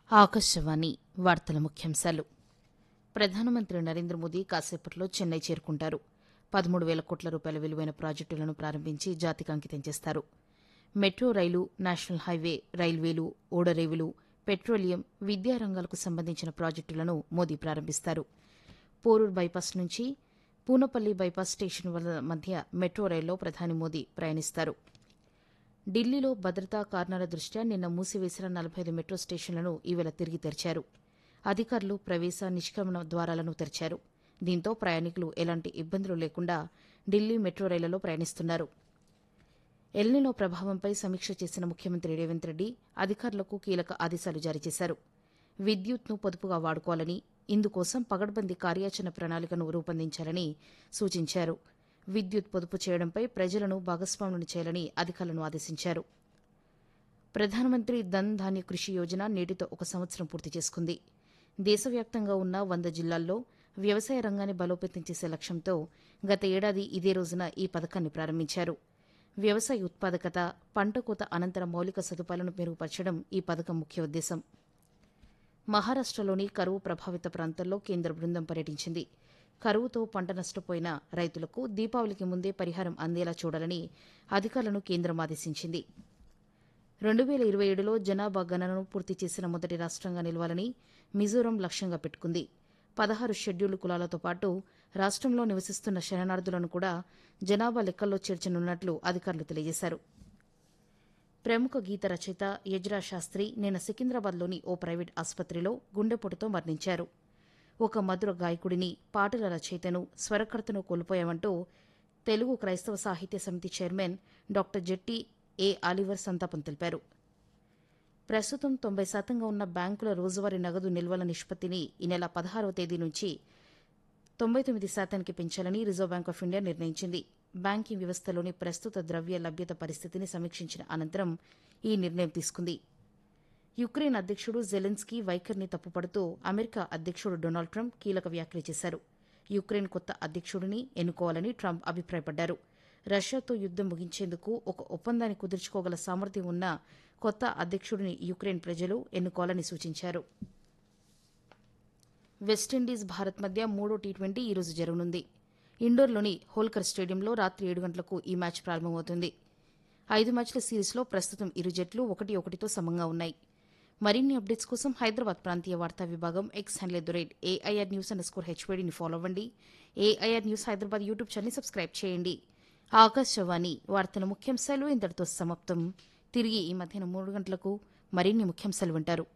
ఆకాశవాణి వార్తల ముఖ్యాంశాలు ప్రధానమంత్రి నరేంద్ర మోదీ కాసేపట్లో చెన్నై చేరుకుంటారు పదమూడు వేల కోట్ల రూపాయల విలువైన ప్రాజెక్టులను ప్రారంభించి జాతికి అంకితం చేస్తారు మెట్రో రైలు నేషనల్ హైవే రైల్వేలు ఓడరేవులు పెట్రోలియం విద్యా రంగాలకు సంబంధించిన ప్రాజెక్టులను మోదీ ప్రారంభిస్తారు పోరూర్ బైపాస్ నుంచి పూనపల్లి బైపాస్ స్టేషన్ వల్ల మధ్య మెట్రో రైల్లో ప్రధాని మోదీ ప్రయాణిస్తారు ఢిల్లీలో భద్రతా కారణాల దృష్ట్యా నిన్న మూసివేసిన నలభై ఐదు మెట్రో స్టేషన్లను ఈవేళ తిరిగి తెరిచారు అధికారులు ప్రవేశ నిష్క్రమణ ద్వారాలను తెరిచారు దీంతో ప్రయాణికులు ఎలాంటి ఇబ్బందులు లేకుండా ఢిల్లీ మెట్రో రైళ్లలో ప్రయాణిస్తున్నారు ఎల్నినో ప్రభావంపై సమీక్ష చేసిన ముఖ్యమంత్రి రేవంత్ రెడ్డి అధికారులకు కీలక ఆదేశాలు జారీ చేశారు విద్యుత్ను పొదుపుగా వాడుకోవాలని ఇందుకోసం పగడ్బందీ కార్యాచరణ ప్రణాళికను రూపొందించాలని సూచించారు విద్యుత్ పొదుపు చేయడంపై ప్రజలను భాగస్వాములను చేయాలని అధికారులను ఆదేశించారు ప్రధానమంత్రి ధన్ ధాన్య కృషి యోజన నేటితో ఒక సంవత్సరం పూర్తి చేసుకుంది దేశవ్యాప్తంగా ఉన్న వంద జిల్లాల్లో వ్యవసాయ రంగాన్ని బలోపేతం చేసే లక్ష్యంతో గత ఏడాది ఇదే రోజున ఈ పథకాన్ని ప్రారంభించారు వ్యవసాయ ఉత్పాదకత పంట కోత అనంతర మౌలిక సదుపాయాలను మెరుగుపరచడం ఈ పథకం ముఖ్య ఉద్దేశం మహారాష్టలోని కరువు ప్రభావిత ప్రాంతాల్లో కేంద్ర బృందం పర్యటించింది కరువుతో పంట నష్టపోయిన రైతులకు దీపావళికి ముందే పరిహారం అందేలా చూడాలని అధికారులను కేంద్రం ఆదేశించింది రెండు వేల ఇరవై ఏడులో జనాభా గణనను పూర్తి చేసిన మొదటి రాష్ట్రంగా నిలవాలని మిజోరం లక్ష్యంగా పెట్టుకుంది పదహారు షెడ్యూల్డ్ కులాలతో పాటు రాష్ట్రంలో నివసిస్తున్న శరణార్థులను కూడా జనాభా లెక్కల్లో చేర్చనున్నట్లు అధికారులు తెలియజేశారు ప్రముఖ గీత రచయిత యజ్రా శాస్త్రి నిన్న సికింద్రాబాద్లోని ఓ ప్రైవేట్ ఆసుపత్రిలో గుండెపోటుతో మరణించారు ఒక మధుర గాయకుడిని పాటల రచయితను స్వరకర్తను కోల్పోయామంటూ తెలుగు క్రైస్తవ సాహిత్య సమితి chairman doctor Jetti A Oliver సంతాపం తెలిపారు ప్రస్తుతం తొంభై శాతంగా ఉన్న బ్యాంకుల రోజువారీ నగదు నిల్వల నిష్పత్తిని ఈ నెల పదహారవ తేదీ నుంచి తొంభై తొమ్మిది శాతానికి పెంచాలని రిజర్వ్ బ్యాంక్ ఆఫ్ ఇండియా నిర్ణయించింది బ్యాంకింగ్ వ్యవస్థలోని ప్రస్తుత ద్రవ్య లభ్యత పరిస్థితిని సమీక్షించిన అనంతరం ఈ నిర్ణయం తీసుకుంది యుక్రెయిన్ అధ్యక్షుడు జెలెన్స్కీ వైఖరిని తప్పుపడుతూ అమెరికా అధ్యక్షుడు డొనాల్డ్ ట్రంప్ కీలక వ్యాఖ్యలు చేశారు యుక్రెయిన్ కొత్త అధ్యక్షుడిని ఎన్నుకోవాలని ట్రంప్ అభిప్రాయపడ్డారు రష్యాతో యుద్దం ముగించేందుకు ఒక ఒప్పందాన్ని కుదుర్చుకోగల సామర్థ్యం ఉన్న కొత్త అధ్యక్షుడిని యుక్రెయిన్ ప్రజలు ఎన్నుకోవాలని సూచించారు వెస్టిండీస్ భారత్ మధ్య మూడో టీ ట్వంటీ ఈరోజు జరగనుంది ఇండోర్లోని హోల్కర్ స్టేడియంలో రాత్రి ఏడు గంటలకు ఈ మ్యాచ్ ప్రారంభమవుతుంది ఐదు మ్యాచ్ల సిరీస్లో ప్రస్తుతం ఇరు జట్లు ఒకటి ఒకటితో సమంగా ఉన్నాయి మరిన్ని అప్డేట్స్ కోసం హైదరాబాద్ ప్రాంతీయ వార్తా విభాగం X handle at the rate AIR news underscore స్కోర్ హెచ్వేడిని ఫాలో అవ్వండి AIR news Hyderabad YouTube channel subscribe చేయండి ఆకాశవాణి వార్తల ముఖ్యాంశాలు ఇంతటితో సమాప్తం తిరిగి ఈ మధ్యాహ్నం మూడు గంటలకు మరిన్ని ముఖ్యాంశాలు వింటారు